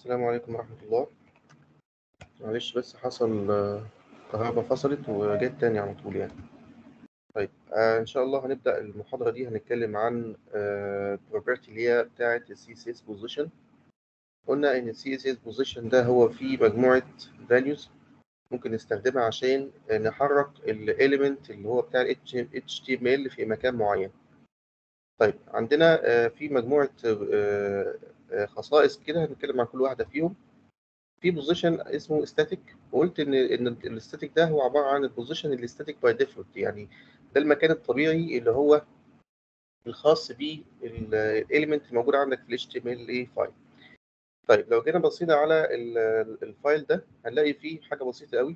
السلام عليكم ورحمة الله معلش بس حصل آه، كهرباء فصلت وجت تاني على طول يعني طيب آه إن شاء الله هنبدأ المحاضرة دي هنتكلم عن آه property اللي هي بتاعة ال CSS position قلنا إن ال CSS position ده هو فيه مجموعة values ممكن نستخدمها عشان نحرك ال element اللي هو بتاع ال HTML في مكان معين طيب عندنا آه في مجموعة آه آه خصائص كده هنتكلم عن كل واحدة فيهم في بوزيشن اسمه ستاتيك وقلت ان ان الستاتيك ده هو عباره عن البوزيشن اللي ستاتيك باي ديفولت يعني ده المكان الطبيعي اللي هو الخاص بالاليمنت الموجود عندك في ال HTML فايل طيب لو جينا بصينا على الفايل ده هنلاقي فيه حاجه بسيطه قوي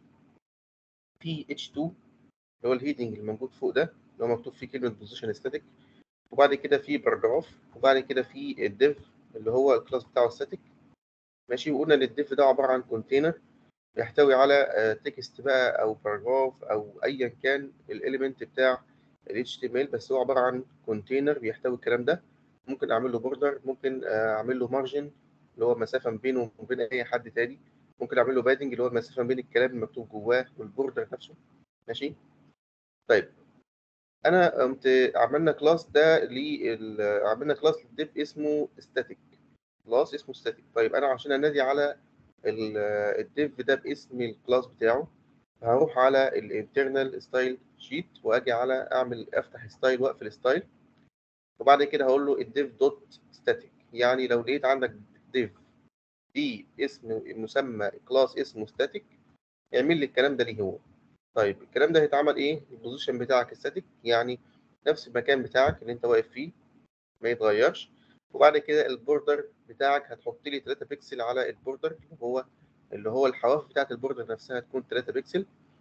في H2 اللي هو الهيدنج اللي موجود فوق ده اللي هو مكتوب فيه كلمه بوزيشن ستاتيك وبعد كده في باراجراف وبعد كده في الديف اللي هو الكلاس بتاعه ستاتيك ماشي وقلنا ان الديف ده عباره عن كونتينر بيحتوي على تكست بقى او باراجراف او ايا كان الاليمنت بتاع ال HTML بس هو عباره عن كونتينر بيحتوي الكلام ده ممكن اعمل له بوردر ممكن اعمل له مارجن اللي هو مسافه ما بينه وبين اي حد تاني ممكن اعمل له بادنج اللي هو المسافه ما بين الكلام المكتوب جواه والبوردر نفسه ماشي طيب انا قمت عملنا كلاس ده لل عملنا كلاس للديف اسمه ستاتيك كلاس اسمه ستاتيك طيب انا عشان انادي على الديف ده باسم الكلاس بتاعه هروح على الانترنال ستايل شيت واجي على اعمل افتح ستايل واقفل ستايل وبعد كده هقول له الديف دوت ستاتيك يعني لو لقيت عندك ديف دي اسم مسمى كلاس اسمه ستاتيك اعمل لي الكلام ده ليه هو طيب الكلام ده هيتعمل ايه البوزيشن بتاعك ستاتيك يعني نفس المكان بتاعك اللي انت واقف فيه ما يتغيرش وبعد كده البوردر بتاعك هتحط لي 3 بكسل على البوردر اللي هو اللي هو الحواف بتاعت البوردر نفسها تكون 3 بكسل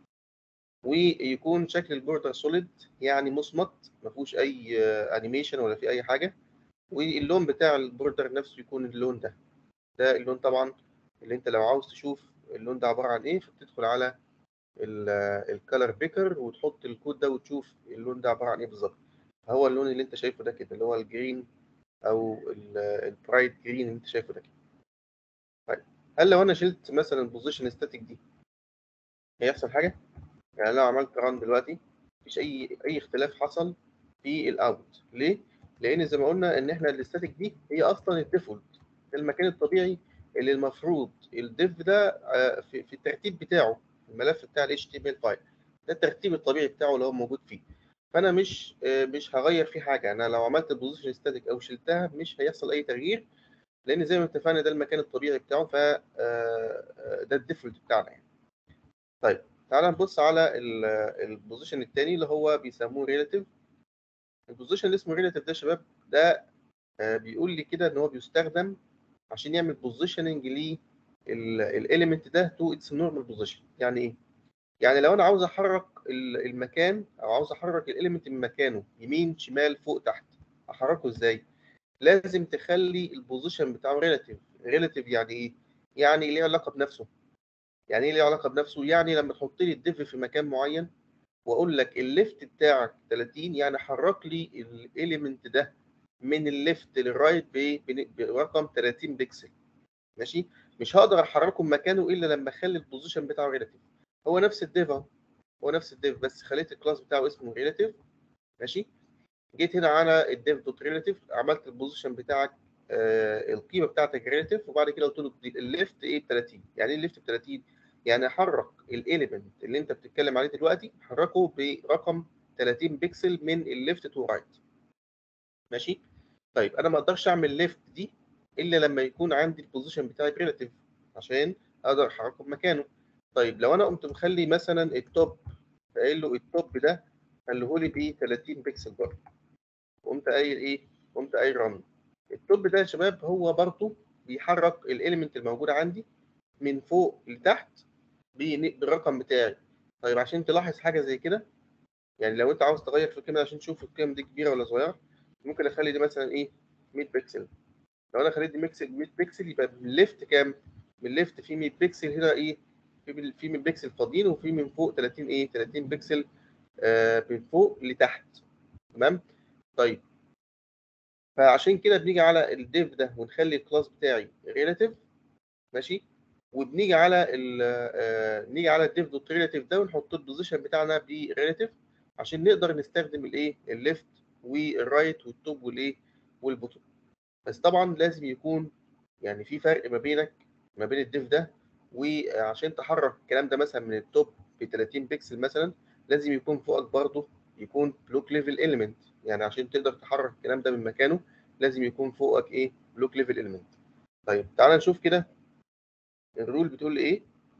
ويكون شكل البوردر سوليد يعني مصمت ما فيهوش اي انيميشن ولا في اي حاجه واللون بتاع البوردر نفسه يكون اللون ده ده اللون طبعا اللي انت لو عاوز تشوف اللون ده عباره عن ايه فبتدخل على الكالر بيكر وتحط الكود ده وتشوف اللون ده عباره عن ايه بالظبط هو اللون اللي انت شايفه ده كده اللي هو الجرين او البرايت جرين اللي انت شايفه ده كده طيب هل لو انا شلت مثلا البوزيشن ستاتيك دي هيحصل حاجه يعني لو عملت ران دلوقتي مفيش اي اي اختلاف حصل في الاوت ليه لان زي ما قلنا ان احنا الستاتيك دي هي اصلا الديفولت المكان الطبيعي اللي المفروض الديف ده في, في الترتيب بتاعه الملف بتاع ال HTML فايل ده الترتيب الطبيعي بتاعه اللي هو موجود فيه فانا مش مش هغير فيه حاجه انا لو عملت البوزيشن ستاتيك او شلتها مش هيحصل اي تغيير لان زي ما اتفقنا ده المكان الطبيعي بتاعه ف ده الديفولت بتاعنا يعني طيب تعال نبص على البوزيشن الثاني اللي هو بيسموه ريلاتيف البوزيشن اللي اسمه ريلاتيف ده يا شباب ده بيقول لي كده ان هو بيستخدم عشان يعمل بوزيشننج للاليمنت ده تو اتس نورمال بوزيشن يعني ايه يعني لو انا عاوز احرك المكان او عاوز احرك الاليمنت من مكانه يمين شمال فوق تحت احركه ازاي لازم تخلي البوزيشن بتاعه ريلاتيف ريلاتيف يعني ايه يعني ليه علاقه بنفسه يعني ايه ليه علاقه بنفسه يعني لما تحط لي الديف في مكان معين واقول لك الليفت بتاعك 30 يعني حرك لي الاليمنت ده من الليفت للرايت برقم 30 بكسل ماشي مش هقدر احركه من مكانه الا لما اخلي البوزيشن بتاعه ريلاتيف هو نفس الديف اهو هو نفس الديف بس خليت الكلاس بتاعه اسمه ريلاتيف ماشي جيت هنا على الديف دوت ريلاتيف عملت البوزيشن بتاعك آه القيمه بتاعتك ريلاتيف وبعد كده قلت له الليفت ايه ب 30 يعني ايه الليفت ب 30 يعني حرك الاليمنت اللي انت بتتكلم عليه دلوقتي حركه برقم 30 بكسل من الليفت تو رايت ماشي طيب انا ما اقدرش اعمل ليفت دي الا لما يكون عندي البوزيشن بتاعي ريلاتيف عشان اقدر احركه بمكانه طيب لو انا قمت مخلي مثلا التوب قايل له التوب ده خليه لي ب 30 بكسل برضه قمت قايل ايه قمت قايل رن التوب ده يا شباب هو برضه بيحرك الاليمنت الموجود عندي من فوق لتحت بالرقم بتاعي طيب عشان تلاحظ حاجه زي كده يعني لو انت عاوز تغير في القيمه عشان تشوف القيم دي كبيره ولا صغيره ممكن اخلي دي مثلا ايه 100 بكسل لو انا خليت دي ميكسل 100 بكسل يبقى من الليفت كام من الليفت في 100 بكسل هنا ايه في في 100 بكسل فاضيين وفي من فوق 30 ايه 30 بكسل آه من فوق لتحت تمام طيب فعشان كده بنيجي على الديف ده ونخلي الكلاس بتاعي ريلاتيف ماشي وبنيجي على ال آه، نيجي على الديف دوت ريلاتيف ده ونحط البوزيشن بتاعنا بريلاتيف عشان نقدر نستخدم الايه الليفت والرايت والتوب والايه والبوتوم بس طبعا لازم يكون يعني في فرق ما بينك ما بين الديف ده وعشان تحرك الكلام ده مثلا من التوب ب 30 بكسل مثلا لازم يكون فوقك برضه يكون بلوك ليفل اليمنت يعني عشان تقدر تحرك الكلام ده من مكانه لازم يكون فوقك ايه بلوك ليفل اليمنت طيب تعال نشوف كده الرول بتقول ايه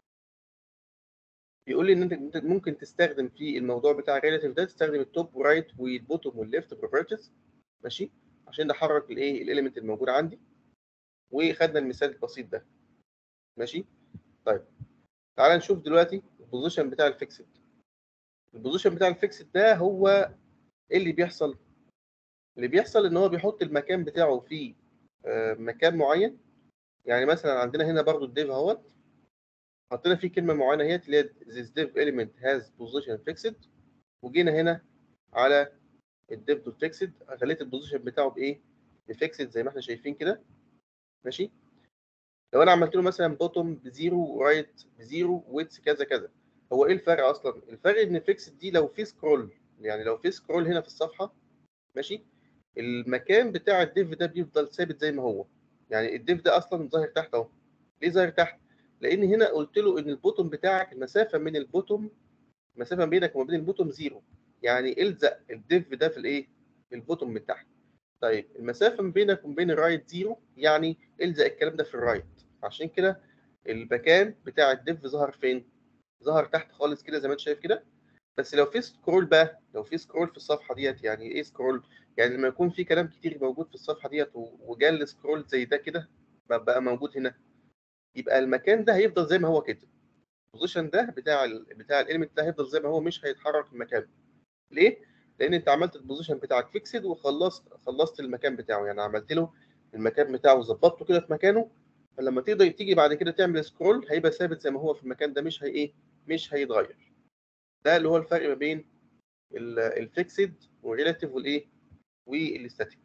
بيقول لي ان انت أنت ممكن تستخدم في الموضوع بتاع الريلاتيف ده تستخدم التوب ورايت والبوتوم والليفت بروبرتيز ماشي عشان نحرك الايه الاليمنت الموجود عندي وخدنا المثال البسيط ده ماشي طيب تعال نشوف دلوقتي البوزيشن بتاع الفيكسد البوزيشن بتاع الفيكسد ده هو ايه اللي بيحصل اللي بيحصل ان هو بيحط المكان بتاعه في آه، مكان معين يعني مثلا عندنا هنا برضو الديف اهوت حطينا فيه كلمه معينه هي اللي هي this div element has position fixed وجينا هنا على الديف دوت فيكسد خليت البوزيشن بتاعه بايه بفيكسد زي ما احنا شايفين كده ماشي لو انا عملت له مثلا بوتوم بزيرو رايت بزيرو ويتس كذا كذا هو ايه الفرق اصلا الفرق ان فيكسد دي لو في سكرول يعني لو في سكرول هنا في الصفحه ماشي المكان بتاع الديف ده بيفضل ثابت زي ما هو يعني الديف ده اصلا ظاهر تحت اهو ليه ظاهر تحت لان هنا قلت له ان البوتوم بتاعك المسافه من البوتوم المسافه بينك وما بين البوتوم زيرو يعني الزق الديف ده في الايه في البوتوم من تحت طيب المسافه ما بينك وما بين الرايت زيرو يعني الزق الكلام ده في الرايت عشان كده المكان بتاع الديف ظهر فين ظهر تحت خالص كده زي ما انت شايف كده بس لو في سكرول بقى لو في سكرول في الصفحه ديت يعني ايه سكرول يعني لما يكون في كلام كتير موجود في الصفحه ديت و- وجال سكرول زي ده كده بقى بقى موجود هنا يبقى المكان ده هيفضل زي ما هو كده البوزيشن ده بتاع ال بتاع الاليمنت ده هيفضل زي ما هو مش هيتحرك من مكانه ليه لان انت عملت البوزيشن بتاعك فيكسد وخلصت خلصت المكان بتاعه يعني عملت له المكان بتاعه ظبطته كده في مكانه فلما تقدر تيجي بعد كده تعمل سكرول هيبقى ثابت زي ما هو في المكان ده مش هي ايه مش هيتغير ده اللي هو الفرق ما بين الفيكسد والريلاتيف والايه والاستاتيك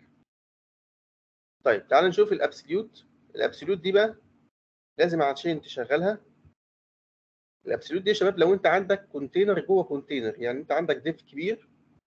طيب تعال نشوف الابسوليوت الابسوليوت دي بقى لازم عشان تشغلها الابسوليوت دي يا شباب لو انت عندك كونتينر جوه كونتينر يعني انت عندك ديف كبير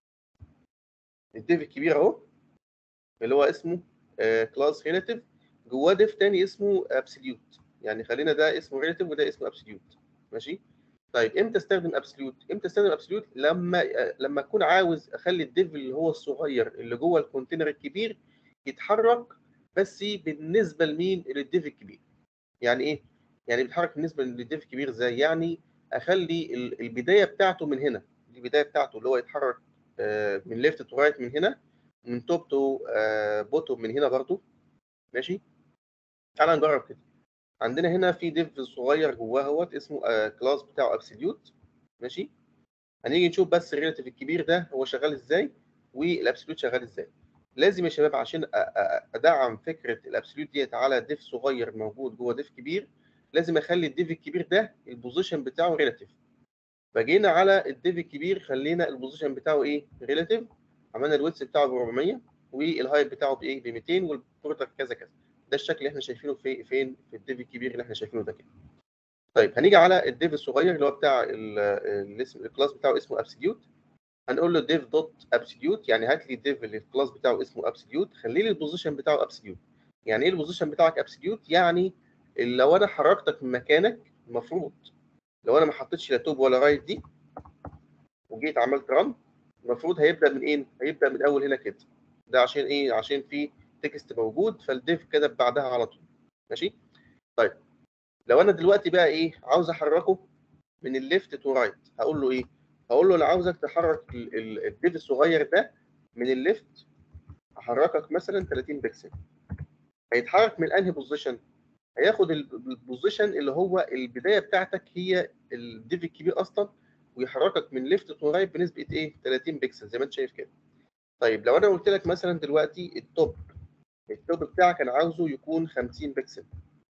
الديف الكبير اهو اللي هو اسمه كلاس ريلاتيف جواه ديف تاني اسمه ابسوليوت يعني خلينا ده اسمه ريلاتيف وده اسمه ابسوليوت ماشي طيب امتى استخدم ابسوليوت امتى استخدم ابسوليوت لما آه، لما اكون عاوز اخلي الديف اللي هو الصغير اللي جوه الكونتينر الكبير يتحرك بس بالنسبه لمين للديف الكبير يعني ايه يعني بيتحرك بالنسبه للديف الكبير ازاي يعني اخلي ال- البدايه بتاعته من هنا دي البدايه بتاعته اللي هو يتحرك آه، من ليفت تو رايت من هنا من توب تو بوتوم من هنا برضو ماشي تعال نجرب كده عندنا هنا في ديف صغير جواه اهوت اسمه كلاس بتاعه ابسوليوت ماشي هنيجي نشوف بس الريلاتيف الكبير ده هو شغال ازاي والابسوليوت شغال ازاي لازم يا شباب عشان أ- أ- ادعم فكره الابسوليوت ديت على ديف صغير موجود جوه ديف كبير لازم اخلي الديف الكبير ده البوزيشن بتاعه ريلاتيف فجينا على الديف الكبير خلينا البوزيشن بتاعه ايه ريلاتيف عملنا الويتس بتاعه ب 400 والهايت بتاعه بايه ب 200 والبورتر كذا كذا ده الشكل اللي احنا شايفينه في فين في الديف الكبير اللي احنا شايفينه ده كده طيب هنيجي على الديف الصغير اللي هو بتاع ال- الاسم الكلاس بتاعه اسمه ابسوليوت هنقول له ديف دوت ابسوليوت يعني هات لي الديف اللي الكلاس بتاعه اسمه ابسوليوت خلي لي البوزيشن بتاعه ابسوليوت يعني ايه البوزيشن بتاعك ابسوليوت يعني لو انا حركتك من مكانك المفروض لو انا ما حطيتش لا توب ولا رايت دي وجيت عملت رن المفروض هيبدا من ايه هيبدا من اول هنا كده ده عشان ايه عشان في تكست موجود فالديف كتب بعدها على طول ماشي طيب لو انا دلوقتي بقى ايه عاوز احركه من الليفت تو رايت هقول له ايه هقول له انا عاوزك تحرك ال- ال- الديف الصغير ده من الليفت احركك مثلا 30 بكسل هيتحرك من انهي بوزيشن هياخد ال- البوزيشن اللي هو البدايه بتاعتك هي الديف الكبير اصلا ويحركك من ليفت تو رايت بنسبه ايه 30 بكسل زي ما انت شايف كده طيب لو انا قلت لك مثلا دلوقتي التوب التوب بتاعك انا عاوزه يكون 50 بكسل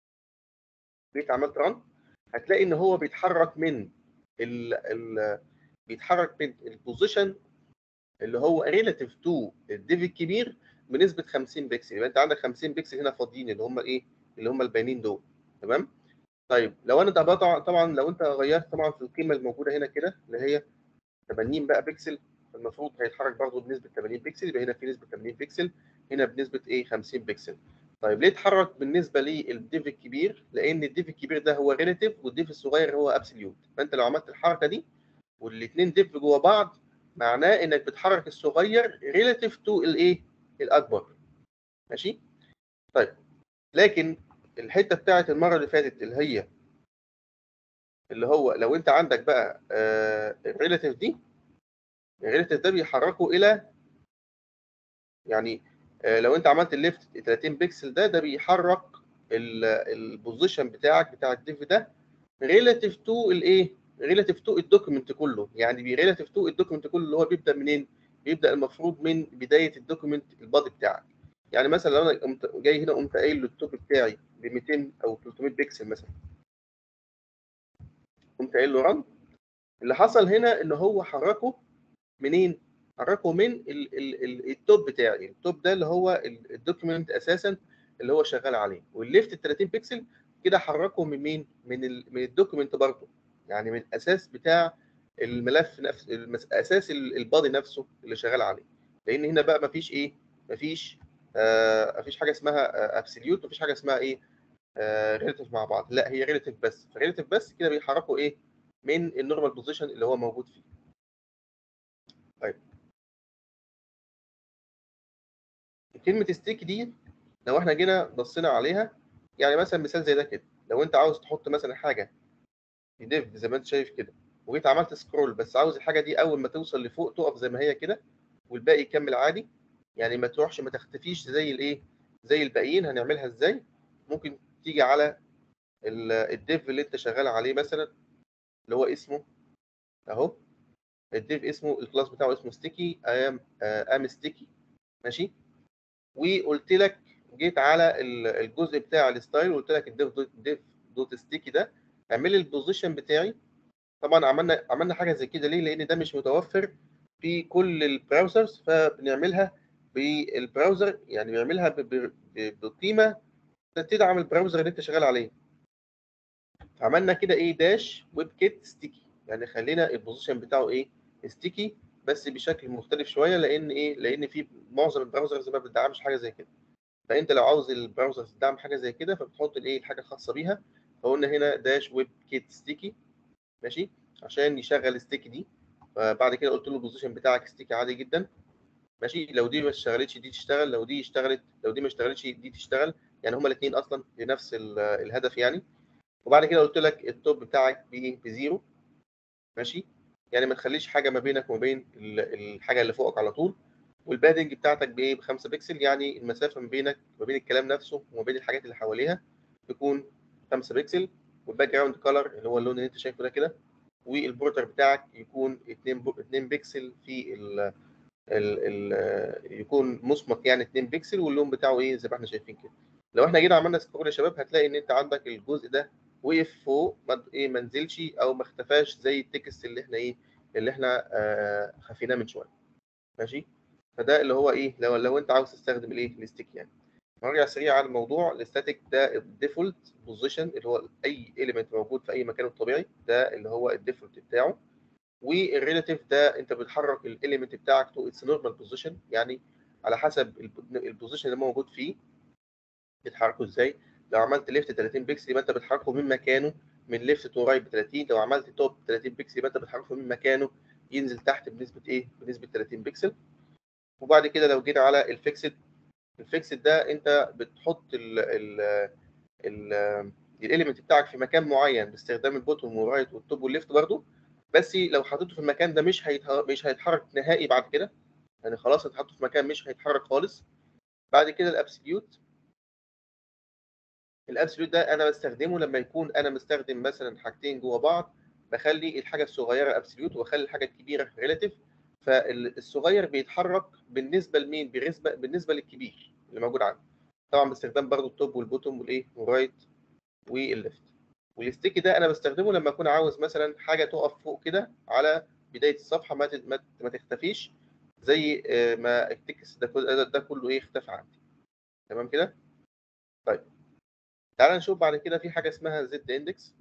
جيت عملت ران هتلاقي ان هو بيتحرك من ال ال بيتحرك من البوزيشن اللي هو ريلاتيف تو الديف الكبير بنسبه 50 بكسل يبقى انت عندك 50 بكسل هنا فاضيين اللي هم الايه اللي هم الباينين دول تمام طيب لو انا طبعا طبعا لو انت غيرت طبعا في القيمه الموجوده هنا كده اللي هي 80 بقى بكسل المفروض هيتحرك برضه بنسبه 80 بكسل يبقى هنا في نسبه 80 بكسل هنا بنسبه ايه 50 بكسل طيب ليه اتحرك بالنسبه للديف الكبير لان الديف الكبير ده هو ريليتيف والديف الصغير هو ابسوليوت فانت لو عملت الحركه دي والاثنين ديف جوه بعض معناه انك بتحرك الصغير ريليتيف تو الايه الاكبر ماشي طيب لكن الحته بتاعت المره اللي فاتت اللي هي اللي هو لو انت عندك بقى الريلاتيف دي الريلاتيف ده بيحركه الى يعني آه، لو انت عملت الليفت 30 بكسل ده ده بيحرك البوزيشن بتاعك بتاع الديف ده ريلاتيف تو الايه ريلاتيف تو الدوكيمنت كله يعني ريلاتيف تو الدوكيمنت كله اللي هو بيبدا منين بيبدا المفروض من بدايه الدوكيمنت البادي بتاعك يعني مثلا لو انا قمت جاي هنا قمت قايل له التوب بتاعي ب 200 او 300 بكسل مثلا قمت قايل له رن اللي حصل هنا ان هو حركه منين حركه من ال ال ال التوب بتاعي التوب ده اللي هو الدوكيمنت اساسا اللي هو شغال عليه والليفت ال 30 بكسل كده حركه من مين من ال من الدوكيمنت برضه يعني من الاساس بتاع الملف نفس المس... اساس البادي نفسه اللي شغال عليه لان هنا بقى مفيش ايه مفيش آه مفيش حاجه اسمها ابسوليوت مفيش حاجه اسمها ايه ريليتيف مع بعض لا هي ريليتيف بس فريليتيف بس كده بيحركوا ايه من النورمال بوزيشن اللي هو موجود فيه طيب كلمه ستيك دي لو احنا جينا بصينا عليها يعني مثلا مثال زي ده كده لو انت عاوز تحط مثلا حاجه في ديف زي ما انت شايف كده وجيت عملت سكرول بس عاوز الحاجه دي اول ما توصل لفوق تقف زي ما هي كده والباقي يكمل عادي يعني ما تروحش ما تختفيش زي الايه زي الباقيين هنعملها ازاي ممكن تيجي على الديف اللي انت شغال عليه مثلا اللي هو اسمه اهو الديف اسمه الكلاس بتاعه اسمه ستيكي ام ام ستيكي ماشي وقلت لك جيت على الجزء بتاع الستايل وقلت لك الديف دوت ديف دوت ستيكي ده اعمل لي البوزيشن بتاعي طبعا عملنا عملنا حاجه زي كده ليه لان ده مش متوفر في كل البراوزرز فبنعملها بالبراوزر يعني بيعملها بقيمه تدعم البراوزر اللي انت شغال عليه عملنا كده ايه داش ويب كيت ستيكي يعني خلينا البوزيشن بتاعه ايه ستيكي بس بشكل مختلف شويه لان ايه لان في معظم البراوزرز ما بتدعمش حاجه زي كده فانت لو عاوز البراوزر تدعم حاجه زي كده فبتحط الايه الحاجه الخاصه بيها فقلنا هنا داش ويب كيت ستيكي ماشي عشان يشغل ستيكي دي فبعد كده قلت له البوزيشن بتاعك ستيكي عادي جدا ماشي لو دي ما اشتغلتش دي تشتغل لو دي اشتغلت لو دي ما اشتغلتش دي تشتغل يعني هما الاثنين اصلا لنفس الهدف يعني وبعد كده قلت لك التوب بتاعك بايه بزيرو ماشي يعني ما تخليش حاجه ما بينك وما بين الحاجه اللي فوقك على طول والبادنج بتاعتك بايه ب 5 بكسل يعني المسافه ما بينك وما بين الكلام نفسه وما بين الحاجات اللي حواليها تكون 5 بكسل والباك جراوند كلر اللي هو اللون اللي انت شايفه ده كده والبوردر بتاعك يكون 2 2 بكسل في ال ال ال يكون مصمت يعني 2 بكسل واللون بتاعه ايه زي ما احنا شايفين كده لو احنا جينا عملنا سكرول يا شباب هتلاقي ان انت عندك الجزء ده وقف فوق ما ايه ما نزلش او ما اختفاش زي التكست اللي احنا ايه اللي احنا آه خفيناه من شويه ماشي فده اللي هو ايه لو لو انت عاوز تستخدم الايه الستيك يعني نرجع سريع على الموضوع الستاتيك ده الديفولت بوزيشن اللي هو اي اليمنت موجود في اي مكان الطبيعي ده اللي هو الديفولت بتاعه والريلاتيف ده انت بتحرك الاليمنت بتاعك تو اتس نورمال بوزيشن يعني على حسب البوزيشن اللي موجود فيه بتحركه ازاي لو عملت ليفت 30 بكسل يبقى انت بتحركه من مكانه من ليفت تو رايت ب 30 لو عملت توب 30 بكسل يبقى انت بتحركه من مكانه ينزل تحت بنسبه ايه بنسبه 30 بكسل وبعد كده لو جينا على الفيكسد الفيكسد ده انت بتحط ال ال ال الاليمنت بتاعك في مكان معين باستخدام البوتوم والرايت والتوب والليفت برضه بس لو حطيته في المكان ده مش هيتح... مش هيتحرك نهائي بعد كده يعني خلاص انت حاطه في مكان مش هيتحرك خالص بعد كده الابسوليوت الابسوليوت ده انا بستخدمه لما يكون انا مستخدم مثلا حاجتين جوه بعض بخلي الحاجه الصغيره ابسوليوت واخلي الحاجه الكبيره ريلاتيف فالصغير بيتحرك بالنسبه لمين بالنسبه بالنسبه للكبير اللي موجود عندي طبعا باستخدام برضو التوب والبوتوم والايه والرايت والليفت والستيكي ده انا بستخدمه لما اكون عاوز مثلا حاجه تقف فوق كده على بدايه الصفحه ما ما تختفيش زي ما التكست ده ده كله ايه اختفى عندي تمام كده طيب تعال نشوف بعد كده في حاجه اسمها زد اندكس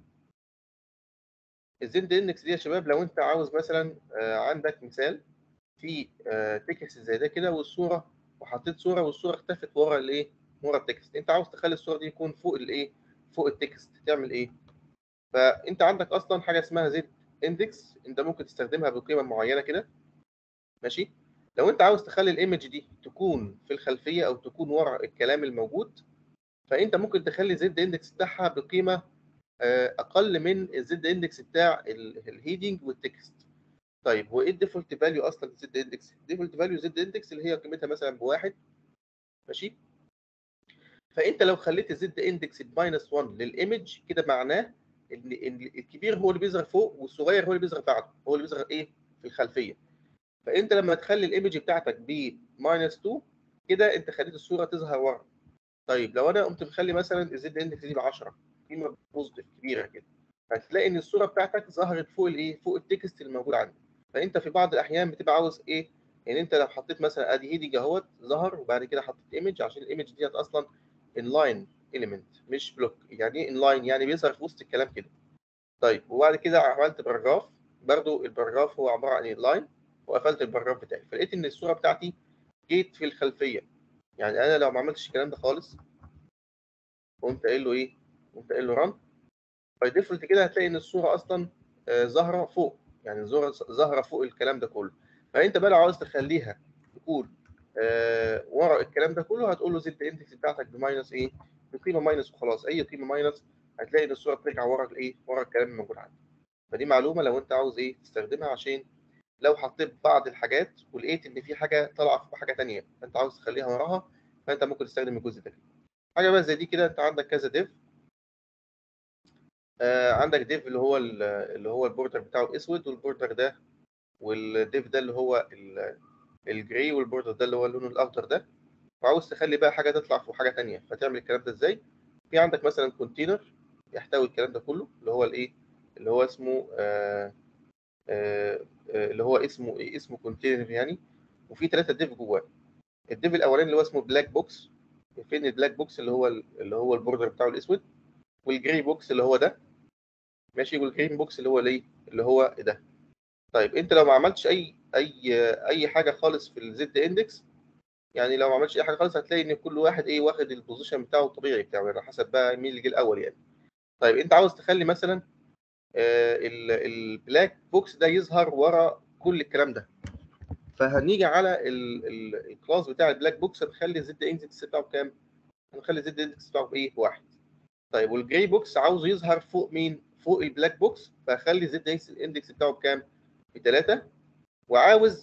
الزد اندكس دي يا شباب لو انت عاوز مثلا آه، عندك مثال في تكست زي ده كده والصوره وحطيت صوره والصوره اختفت ورا الايه ورا التكست انت عاوز تخلي الصوره دي يكون فوق الايه فوق التكست تعمل ايه فانت عندك اصلا حاجه اسمها زد اندكس انت ممكن تستخدمها بقيمه معينه كده ماشي لو انت عاوز تخلي الايمج دي تكون في الخلفيه او تكون ورا الكلام الموجود فانت ممكن تخلي زد اندكس بتاعها بقيمه آه، اقل من الزد اندكس بتاع الهيدنج والتكست طيب هو ايه الديفولت فاليو اصلا للزد اندكس الديفولت فاليو زد اندكس اللي هي قيمتها مثلا بواحد ماشي فانت لو خليت الزد اندكس بماينس 1 للايمج كده معناه ان ان الكبير هو اللي بيظهر فوق والصغير هو اللي بيظهر بعده هو اللي بيظهر ايه في الخلفيه فانت لما تخلي الايمج بتاعتك بماينس 2 كده انت خليت الصوره تظهر ورا طيب لو انا قمت مخلي مثلا الزد اندكس دي ب 10 قيمه بوزيتيف كبيره كده هتلاقي ان الصوره بتاعتك ظهرت فوق الايه فوق التكست اللي موجود عندك فانت في بعض الاحيان بتبقى عاوز ايه يعني انت لو حطيت مثلا ادي هيدنج اهوت ظهر وبعد كده حطيت ايمج عشان الايمج ديت اصلا انلاين اليمنت مش بلوك يعني ايه انلاين يعني بيظهر في وسط الكلام كده طيب وبعد كده عملت باراجراف برضو الباراجراف هو عباره عن انلاين وقفلت الباراجراف بتاعي فلقيت ان الصوره بتاعتي جيت في الخلفيه يعني انا لو ما عملتش الكلام ده خالص قمت قايل له ايه قمت قايل له ران باي ديفولت كده هتلاقي ان الصوره اصلا آه، ظاهره فوق يعني الصوره ظاهره فوق الكلام ده كله فانت بقى لو عاوز تخليها تكون آه، ورا الكلام ده كله هتقول له زد اندكس بتاعتك بماينس ايه بقيمه ماينس وخلاص اي قيمه ماينس هتلاقي ان الصوره بترجع ورا الايه ورا الكلام الموجود عندك فدي معلومه لو انت عاوز ايه تستخدمها عشان لو حطيت بعض الحاجات ولقيت ان في حاجه طالعه في حاجه ثانيه فانت عاوز تخليها وراها فانت ممكن تستخدم الجزء ده حاجه بقى زي دي كده انت عندك كذا ديف آه عندك ديف اللي هو ال- اللي هو البوردر بتاعه اسود والبوردر ده والديف ده اللي هو ال- الجراي والبوردر ده اللي هو اللون الاخضر ده وعاوز تخلي بقى حاجه تطلع فوق حاجه ثانيه فتعمل الكلام ده ازاي في عندك مثلا كونتينر يحتوي الكلام ده كله اللي هو الايه اللي هو اسمه آه آه آه، اللي هو اسمه إيه؟ اسمه كونتينر يعني وفي ثلاثه ديف جواه الديف الاولاني اللي هو اسمه بلاك بوكس فين البلاك بوكس اللي هو ال- اللي هو البوردر بتاعه الاسود والجراي بوكس اللي هو ده ماشي والجرين بوكس اللي هو الايه اللي هو ده طيب انت لو ما عملتش اي اي اي حاجه خالص في الزد اندكس يعني لو ما عملتش اي حاجه خالص هتلاقي ان كل واحد ايه واخد البوزيشن بتاعه الطبيعي بتاعه يعني على حسب بقى مين اللي جه الاول يعني طيب انت عاوز تخلي مثلا آه، ال- البلاك بوكس ده يظهر ورا كل الكلام ده فهنيجي على ال- ال- الكلاس بتاع البلاك بوكس هنخلي الزد اندكس بتاعه بكام؟ هنخلي الزد اندكس بتاعه بايه؟ بواحد طيب والجراي بوكس عاوز يظهر فوق مين؟ فوق البلاك بوكس فهخلي الزد اندكس بتاعه بكام؟ بثلاثة وعاوز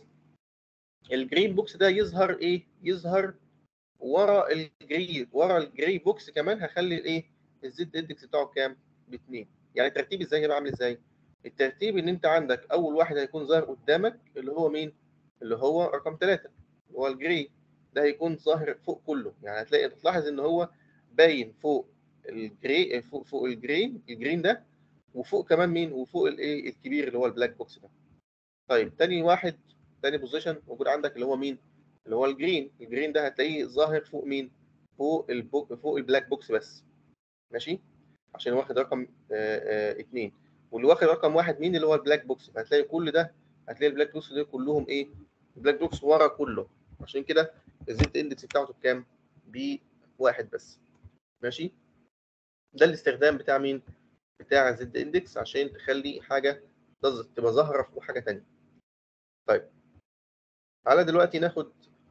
الجرين بوكس ده يظهر ايه؟ يظهر ورا الجري ورا الجري بوكس كمان هخلي الايه؟ الزد اندكس بتاعه بكام؟ باثنين يعني الترتيب ازاي هيبقى عامل ازاي؟ الترتيب ان انت عندك اول واحد هيكون ظاهر قدامك اللي هو مين؟ اللي هو رقم ثلاثة اللي هو الجري ده هيكون ظاهر فوق كله يعني هتلاقي تلاحظ ان هو باين فوق الجري فوق فوق الجرين الجرين ده وفوق كمان مين وفوق الايه الكبير اللي هو البلاك بوكس ده طيب تاني واحد تاني بوزيشن موجود عندك اللي هو مين اللي هو الجرين الجرين ده هتلاقيه ظاهر فوق مين فوق البوك فوق البلاك بوكس بس ماشي عشان واخد رقم آه، آه، اتنين واللي واخد رقم واحد مين اللي هو البلاك بوكس فهتلاقي كل ده هتلاقي البلاك بوكس دول كلهم ايه البلاك بوكس ورا كله عشان كده الزد اندكس بتاعته بكام بواحد بس ماشي ده الاستخدام بتاع مين بتاع الزد اندكس عشان تخلي حاجه تظ- تبقى ظاهره فوق حاجه تانية طيب تعالى دلوقتي ناخد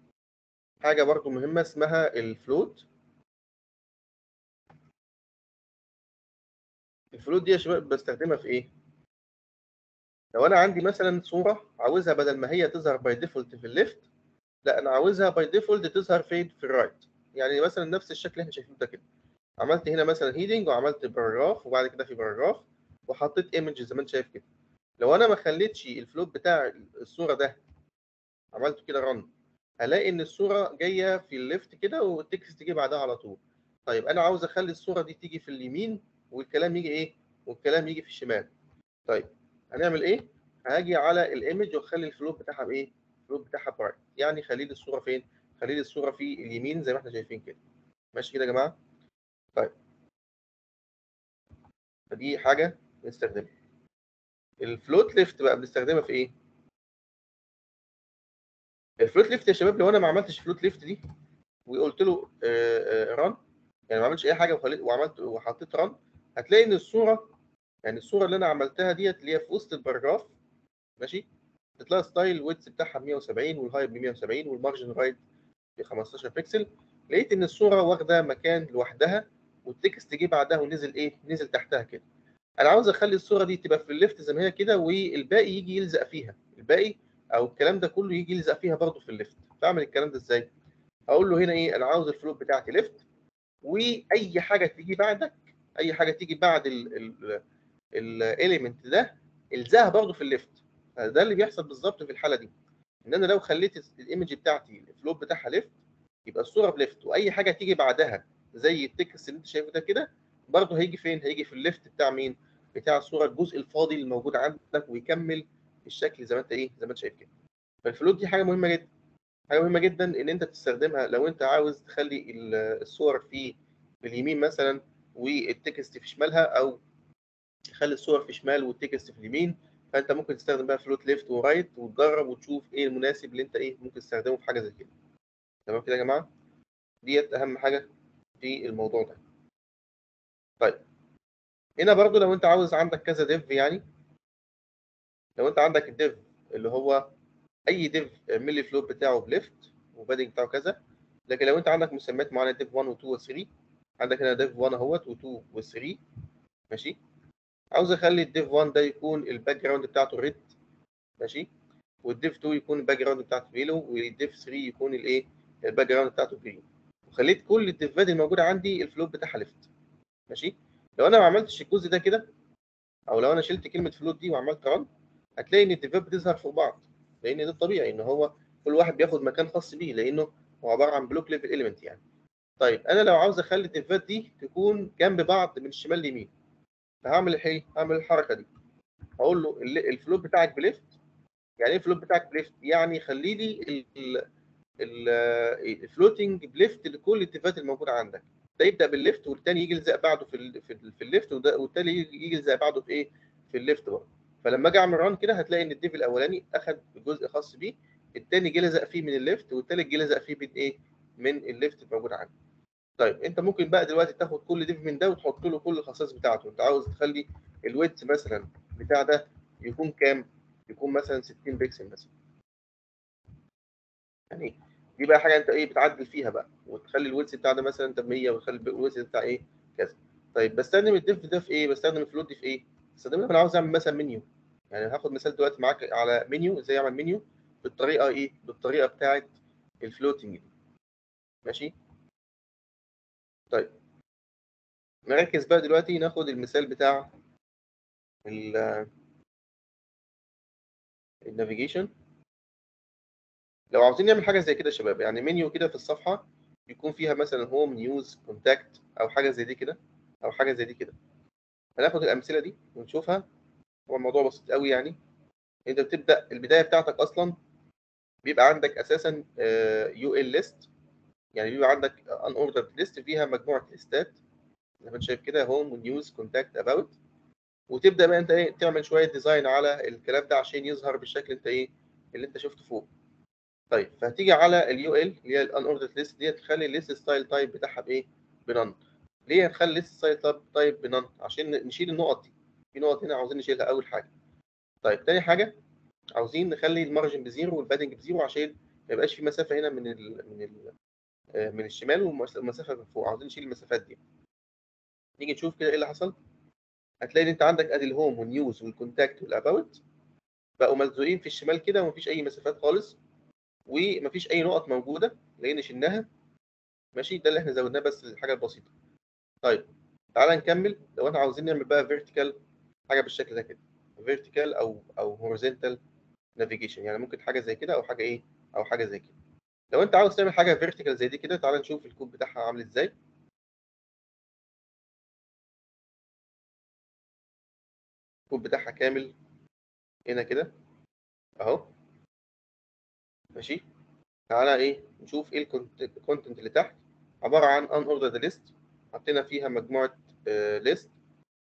حاجه برضو مهمه اسمها الفلوت الفلوت دي يا شباب بستخدمها في ايه لو انا عندي مثلا صوره عاوزها بدل ما هي تظهر باي ديفولت في الليفت لا انا عاوزها باي ديفولت تظهر فين في الرايت يعني مثلا نفس الشكل اللي احنا شايفينه ده كده عملت هنا مثلا هيدنج وعملت باراجراف وبعد كده في باراجراف وحطيت ايمج زي ما انت شايف كده لو انا ما خليتش الفلوت بتاع الصوره ده عملته كده رن هلاقي ان الصوره جايه في الليفت كده والتكست تيجي بعدها على طول طيب انا عاوز اخلي الصوره دي تيجي في اليمين والكلام يجي ايه والكلام يجي في الشمال طيب هنعمل ايه هاجي على الايمج واخلي الفلوت بتاعها بايه الفلوت بتاعها برايت يعني خلي لي الصوره فين خلي لي الصوره في اليمين زي ما احنا شايفين كده ماشي كده يا جماعه طيب فدي حاجه بنستخدمها الفلوت ليفت بقى بنستخدمها في ايه الفلوت ليفت يا شباب لو انا ما عملتش فلوت ليفت دي وقلت له ران يعني ما عملتش اي حاجه وخليت وعملت وحطيت ران هتلاقي ان الصوره يعني الصوره اللي انا عملتها ديت اللي هي في وسط الباراجراف ماشي تطلع ستايل ويدث بتاعها ب 170 والهايت ب 170 والمارجن رايت ب 15 بكسل لقيت ان الصوره واخده مكان لوحدها والتكست جه بعدها ونزل ايه نزل تحتها كده انا عاوز اخلي الصوره دي تبقى في الليفت زي ما هي كده والباقي يجي يلزق فيها الباقي او الكلام ده كله يجي يلزق فيها برضه في الليفت فاعمل الكلام ده ازاي اقول له هنا ايه انا عاوز الفلوت بتاعتي ليفت واي حاجه تيجي بعدك اي حاجه تيجي بعد الاليمنت ده الزقها برضه في الليفت ده اللي بيحصل بالظبط في الحاله دي ان انا لو خليت الايمج بتاعتي الفلوت بتاعها ليفت يبقى الصوره بليفت واي حاجه تيجي بعدها زي التكست اللي انت شايفه ده كده برضه هيجي فين هيجي في الليفت بتاع مين بتاع الصوره الجزء الفاضي اللي موجود عندك ويكمل الشكل زي ما انت ايه زي ما انت شايف كده فالفلوت دي حاجه مهمه جدا حاجه مهمه جدا ان انت تستخدمها لو انت عاوز تخلي الصور في في اليمين مثلا والتكست في شمالها او تخلي الصور في شمال والتكست في اليمين فانت ممكن تستخدم بقى فلوت ليفت ورايت وتجرب وتشوف ايه المناسب اللي انت ايه ممكن تستخدمه في حاجه زي كده تمام كده يا جماعه ديت اهم حاجه في الموضوع ده طيب هنا برضو لو انت عاوز عندك كذا ديف يعني لو انت عندك الديف اللي هو اي ديف ملي فلوت بتاعه بليفت وبادنج بتاعه كذا لكن لو انت عندك مسميات معينه ديف 1 و2 و3 عندك هنا ديف 1 اهوت و2 و3 ماشي عاوز اخلي الديف 1 ده يكون الباك جراوند بتاعته ريد ماشي والديف 2 يكون الباك جراوند بتاعته بيلو والديف 3 يكون الايه الباك جراوند بتاعته جرين وخليت كل الديفات الموجوده عندي الفلوت بتاعها ليفت ماشي لو انا ما عملتش الجزء ده كده او لو انا شلت كلمه فلوت دي وعملت رن هتلاقي ان الديفات بتظهر فوق بعض لان ده الطبيعي ان هو كل واحد بياخد مكان خاص بيه لانه هو عباره عن بلوك ليفل اليمنت يعني طيب انا لو عاوز اخلي الديفات دي تكون جنب بعض من الشمال ليمين فهعمل ايه هعمل الحركه دي هقول له الفلوت بتاعك بليفت يعني ايه الفلوت بتاعك بليفت يعني خلي لي الفلوتنج بليفت لكل الديفات الموجوده عندك ده يبدا بالليفت والتاني يجي يلزق بعده في ال في, في الليفت والتاني يجي يلزق بعده في ايه في الليفت برضه فلما اجي اعمل ران كده هتلاقي ان الديف الاولاني اخذ جزء خاص بيه التاني جه لزق فيه من الليفت والتالت جه لزق فيه من ايه من الليفت الموجود عندي طيب انت ممكن بقى دلوقتي تاخد كل ديف من ده وتحط له كل الخصائص بتاعته انت عاوز تخلي الويت مثلا بتاع ده يكون كام يكون مثلا 60 بكسل مثلا يعني دي بقى حاجه انت ايه بتعدل فيها بقى وتخلي الويتس بتاع ده مثلا انت 100 وتخلي الويتس بتاع ايه كذا طيب بستخدم الديف ده في ايه بستخدم الفلوت دي في ايه بستخدمه لما انا عاوز اعمل مثلا منيو يعني هاخد مثال دلوقتي معاك على منيو ازاي اعمل منيو بالطريقه ايه بالطريقه بتاعه الفلوتنج دي ماشي طيب نركز بقى دلوقتي ناخد المثال بتاع النافيجيشن لو عاوزين نعمل حاجه زي كده يا شباب يعني منيو كده في الصفحه يكون فيها مثلا هوم نيوز كونتاكت او حاجه زي دي كده او حاجه زي دي كده هناخد الامثله دي ونشوفها هو الموضوع بسيط قوي يعني انت بتبدا البدايه بتاعتك اصلا بيبقى عندك اساسا يو ال ليست يعني بيبقى عندك ان اوردرد ليست فيها مجموعه ليستات زي ما انت شايف كده هوم ونيوز كونتاكت اباوت وتبدا بقى انت ايه تعمل شويه ديزاين على الكلام ده عشان يظهر بالشكل انت ايه اللي انت شفته فوق طيب فهتيجي على اليو ال اللي هي الان اوردرد ليست ديت تخلي الليست ستايل تايب بتاعها بايه بنون ليه هنخلي الليست ستايل تايب بنون عشان نشيل النقط دي في نقط هنا عاوزين نشيلها اول حاجه طيب تاني حاجه عاوزين نخلي المارجن بزيرو والبادنج بزيرو عشان ما يبقاش في مسافه هنا من ال من ال من الشمال ومسافه من فوق عاوزين نشيل المسافات دي نيجي نشوف كده ايه اللي حصل هتلاقي ان انت عندك ادي الهوم والنيوز والكونتاكت والاباوت بقوا ملزوقين في الشمال كده ومفيش اي مسافات خالص ومفيش اي نقط موجوده لان شلناها ماشي ده اللي احنا زودناه بس الحاجه البسيطه طيب تعالى نكمل لو احنا عاوزين نعمل بقى فيرتيكال حاجه بالشكل ده كده فيرتيكال او او هوريزونتال نافيجيشن يعني ممكن حاجه زي كده او حاجه ايه او حاجه زي كده لو انت عاوز تعمل حاجه فيرتيكال زي دي كده تعالى نشوف الكود بتاعها عامل ازاي الكود بتاعها كامل هنا كده اهو ماشي تعالى ايه نشوف ايه الكونتنت اللي تحت عباره عن ان اوردرد ليست حطينا فيها مجموعه ليست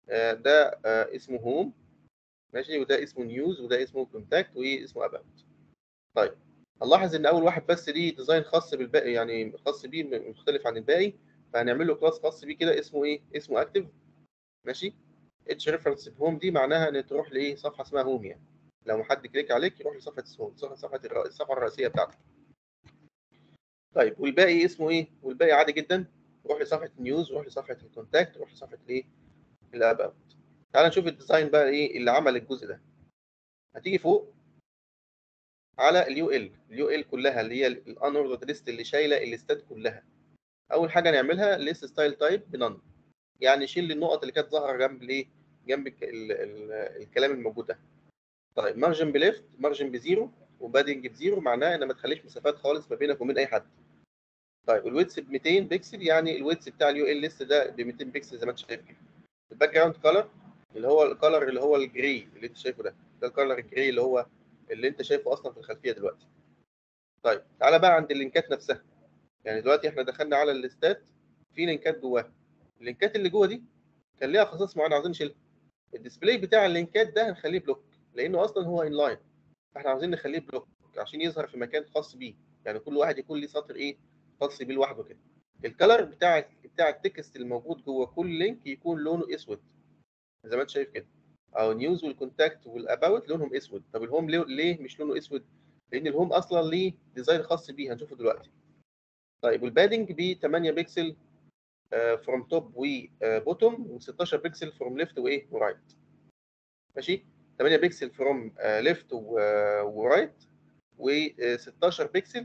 آه، ده آه، اسمه هوم ماشي وده اسمه نيوز وده اسمه كونتاكت واسمه اباوت طيب هنلاحظ ان اول واحد بس ليه ديزاين خاص بالباقي يعني خاص بيه مختلف عن الباقي فهنعمل له كلاس خاص بيه كده اسمه ايه اسمه اكتف ماشي اتش ريفرنس هوم دي معناها ان تروح لايه صفحه اسمها هوم يعني لو حد كليك عليك يروح لصفحه الهوم صفحه صفحه الر- الصفحه الرئيسيه بتاعتك طيب والباقي اسمه ايه والباقي عادي جدا روح لصفحه النيوز روح لصفحه الكونتاكت روح لصفحه الايه الاباوت تعال نشوف الديزاين بقى ايه اللي عمل الجزء ده هتيجي فوق على اليو ال اليو ال كلها اللي هي الان اوردر ليست اللي شايله الليستات كلها اول حاجه نعملها ليست ستايل تايب بنون يعني شيل النقط اللي كانت ظاهره جنب الايه جنب ال ال ال الكلام الموجود ده طيب مارجن بليفت مارجن بزيرو وبادنج بزيرو معناه ان ما تخليش مسافات خالص ما بينك وبين اي حد طيب الويدث ب 200 بكسل يعني الويدث بتاع اليو ال ليست ده ب 200 بكسل زي ما انت شايف كده الباك جراوند كلر اللي هو الكلر اللي هو الجري اللي انت شايفه ده ده الكلر الجري اللي هو اللي انت شايفه اصلا في الخلفيه دلوقتي طيب تعالى بقى عند اللينكات نفسها يعني دلوقتي احنا دخلنا على الليستات في لينكات جواها اللينكات اللي جوه دي كان ليها خصائص معينه عاوزين نشيلها الديسبلاي بتاع اللينكات ده هنخليه بلوك لانه اصلا هو ان لاين فاحنا عاوزين نخليه بلوك عشان يظهر في مكان خاص بيه يعني كل واحد يكون ليه سطر ايه خاص بيه لوحده كده الكلر بتاع بتاع التكست الموجود جوه كل لينك يكون لونه اسود زي ما انت شايف كده او نيوز والكونتاكت والاباوت لونهم اسود طب الهوم ليه, ليه مش لونه اسود لان الهوم اصلا ليه ديزاين خاص بيه هنشوفه دلوقتي طيب والبادنج ب 8 بكسل فروم توب وبوتوم و16 بكسل فروم ليفت وايه ورايت ماشي 8 بكسل فروم ليفت ورايت و16 بكسل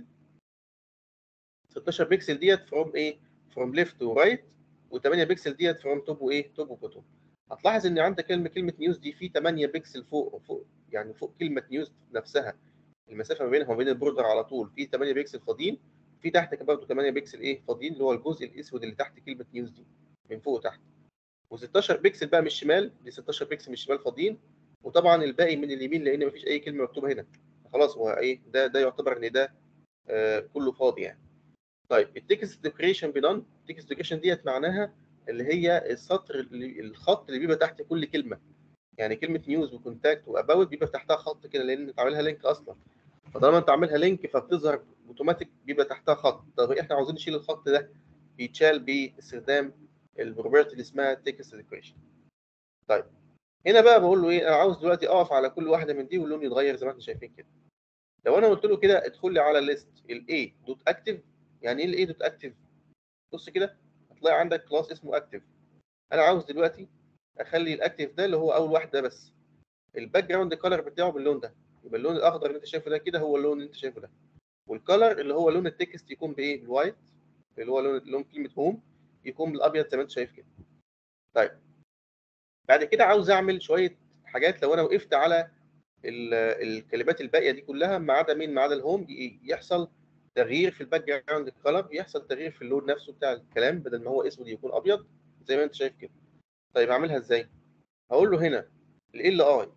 16 بكسل ديت فروم ايه فروم ليفت ورايت و8 بكسل ديت فروم توب وايه توب وبوتوم هتلاحظ ان عندك كلمه كلمه نيوز دي في 8 بكسل فوق فوق يعني فوق كلمه نيوز نفسها المسافه ما بينها وما بين البوردر على طول في 8 بكسل فاضيين في تحت برضه 8 بكسل ايه فاضيين اللي هو الجزء الاسود اللي تحت كلمه نيوز دي من فوق وتحت و16 بكسل بقى من الشمال دي 16 بكسل من الشمال فاضيين وطبعا الباقي من اليمين لان مفيش اي كلمه مكتوبه هنا خلاص هو ايه ده ده يعتبر ان ده آه كله فاضي يعني طيب التكست ديكوريشن بنون التكست ديكوريشن ديت معناها اللي هي السطر اللي الخط اللي بيبقى تحت كل كلمه يعني كلمه نيوز وكونتاكت واباوت بيبقى تحتها خط كده لان انت عاملها لينك اصلا فطالما انت عاملها لينك فبتظهر اوتوماتيك بيبقى تحتها خط طب احنا عاوزين نشيل الخط ده بيتشال باستخدام البروبرتي اللي اسمها تكست ديكوريشن طيب هنا بقى بقول له ايه انا عاوز دلوقتي اقف على كل واحده من دي واللون يتغير زي ما احنا شايفين كده لو انا قلت له كده ادخل لي على الليست الاي دوت اكتف يعني ايه الاي دوت اكتف بص كده هتلاقي عندك كلاس اسمه اكتف انا عاوز دلوقتي اخلي الاكتف ده اللي هو اول واحد ده بس الباك جراوند كلر بتاعه باللون ده يبقى اللون الاخضر اللي انت شايفه ده كده هو اللون اللي انت شايفه ده والكلر اللي هو لون التكست يكون بايه بالوايت اللي هو لون لون كلمه هوم يكون بالابيض زي ما انت شايف كده طيب بعد كده عاوز اعمل شويه حاجات لو انا وقفت على الكلمات الباقيه دي كلها ما عدا مين ما عدا الهوم يحصل تغيير في الباك جراوند كلر يحصل تغيير في اللون نفسه بتاع الكلام بدل ما هو اسود يكون ابيض زي ما انت شايف كده طيب اعملها ازاي هقول له هنا ال اي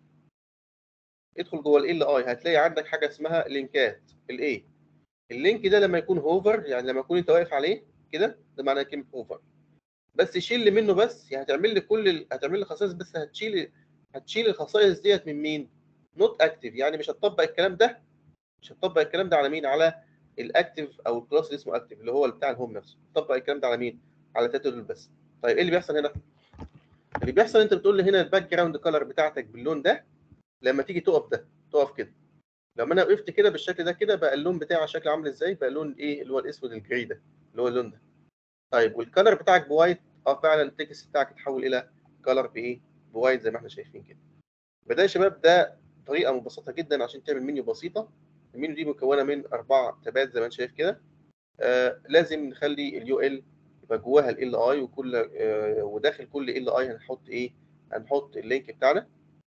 ادخل جوه ال اي هتلاقي عندك حاجه اسمها لينكات الاي اللينك ده لما يكون هوفر يعني لما يكون انت واقف عليه كده ده معناه كلمه هوفر بس شيل منه بس يعني هتعمل لي كل ال... هتعمل لي خصائص بس هتشيل هتشيل الخصائص ديت من مين نوت اكتف يعني مش هتطبق الكلام ده مش هتطبق الكلام ده على مين على الاكتف او الكلاس اللي اسمه اكتف اللي هو بتاع الهوم نفسه تطبق الكلام ده على مين على تاتل بس طيب ايه اللي بيحصل هنا اللي بيحصل انت بتقول لي هنا الباك جراوند كلر بتاعتك باللون ده لما تيجي تقف ده تقف كده لما انا وقفت كده بالشكل ده كده بقى اللون بتاعي شكل عامل ازاي بقى لون ايه اللي هو الاسود الجري ده اللي هو اللون ده طيب والكلر بتاعك بوايت اه فعلا التكست بتاعك اتحول الى كلر بايه بوايت زي ما احنا شايفين كده فده يا شباب ده طريقه مبسطه جدا عشان تعمل منيو بسيطه المنيو دي مكونه من اربع تابات زي ما انت شايف كده آه لازم نخلي اليو ال يبقى جواها ال اي وكل آه وداخل كل ال اي هنحط ايه هنحط اللينك بتاعنا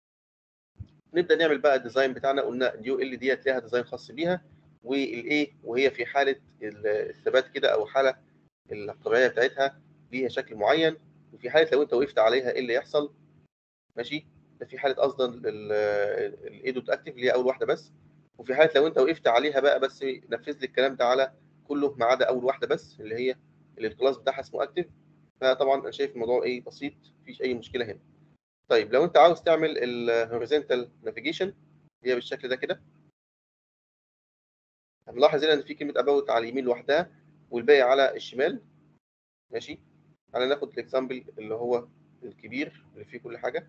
نبدا نعمل بقى الديزاين بتاعنا قلنا اليو ال ديت ليها ديزاين خاص بيها والايه وهي في حاله الثبات كده او حاله الطبيعيه بتاعتها ليها شكل معين وفي حاله لو انت وقفت عليها ايه اللي يحصل ماشي ده في حاله اصلا الاي دوت اكتف اللي هي اول واحده بس وفي حاله لو انت وقفت عليها بقى بس نفذ لي الكلام ده على كله ما عدا اول واحده بس اللي هي اللي الكلاس بتاعها اسمه اكتف فطبعا انا شايف الموضوع ايه بسيط مفيش اي مشكله هنا طيب لو انت عاوز تعمل الهوريزونتال نافيجيشن هي بالشكل ده كده هنلاحظ هنا ان في كلمه اباوت على اليمين لوحدها والباقي على الشمال ماشي تعالى ناخد الاكزامبل اللي هو الكبير اللي فيه كل حاجه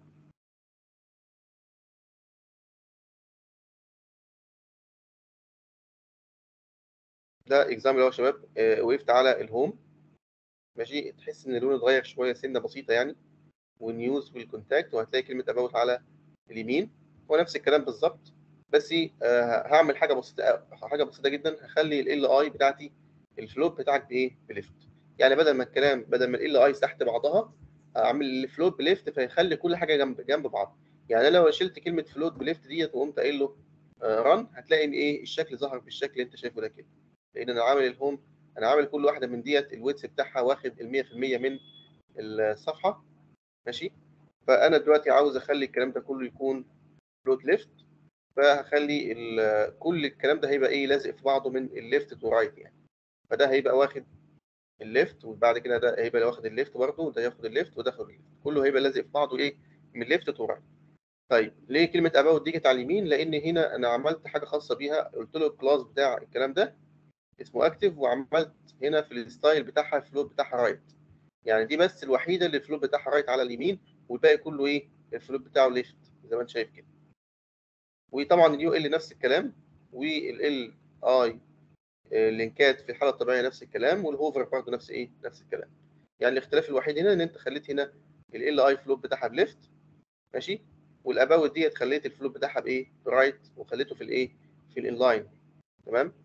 ده اكزامبل اهو يا شباب آه، وقفت على الهوم ماشي تحس ان لونه اتغير شويه سنه بسيطه يعني ونيوز والكونتاكت وهتلاقي كلمه اباوت على اليمين هو نفس الكلام بالظبط بس آه، هعمل حاجه بسيطه حاجه بسيطه جدا هخلي ال اي بتاعتي الفلوت بتاعك بايه بليفت يعني بدل ما الكلام بدل ما ال اي تحت بعضها اعمل الفلوت بليفت فيخلي كل حاجه جنب جنب بعض يعني أنا لو شلت كلمه فلوت بليفت ديت وقمت قايل له رن هتلاقي ان ايه الشكل ظهر بالشكل اللي انت شايفه ده كده لان انا عامل الهوم انا عامل كل واحده من ديت الويتس بتاعها واخد ال 100% من الصفحه ماشي فانا دلوقتي عاوز اخلي الكلام ده كله يكون فلوت ليفت فهخلي ال- كل الكلام ده هيبقى ايه لازق في بعضه من الليفت تو رايت يعني فده هيبقى واخد الليفت وبعد كده ده هيبقى واخد الليفت برضه وده ياخد الليفت وده ياخد الليفت كله هيبقى لازق في بعضه ايه من ليفت تو رايت طيب ليه كلمه اباوت دي جت على اليمين لان هنا انا عملت حاجه خاصه بيها قلت له الكلاس بتاع الكلام ده اسمه اكتف وعملت هنا في الستايل بتاعها الفلوت بتاعها رايت يعني دي بس الوحيده اللي الفلوت بتاعها رايت على اليمين والباقي كله ايه الفلوت بتاعه ليفت زي ما انت شايف كده وطبعا اليو ال نفس الكلام والال اي لينكات في الحاله الطبيعيه نفس الكلام والهوفر برضه نفس ايه نفس الكلام يعني الاختلاف الوحيد هنا ان انت خليت هنا ال اي فلوت بتاعها بليفت ماشي والاباوت ديت خليت الفلوت بتاعها بايه برايت وخليته في الايه في الانلاين تمام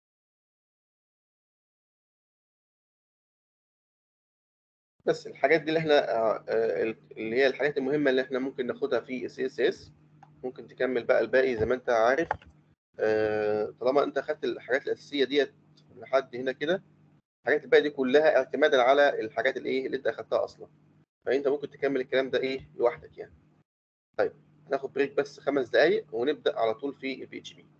بس الحاجات دي اللي احنا آه، آه، اللي هي الحاجات المهمه اللي احنا ممكن ناخدها في السي اس اس ممكن تكمل بقى الباقي زي ما انت عارف آه، طالما انت خدت الحاجات الاساسيه ديت لحد هنا كده الحاجات الباقيه دي كلها اعتمادا على الحاجات الايه اللي انت اخدتها اصلا فانت ممكن تكمل الكلام ده ايه لوحدك يعني طيب هناخد بريك بس خمس دقائق ونبدا على طول في البي اتش بي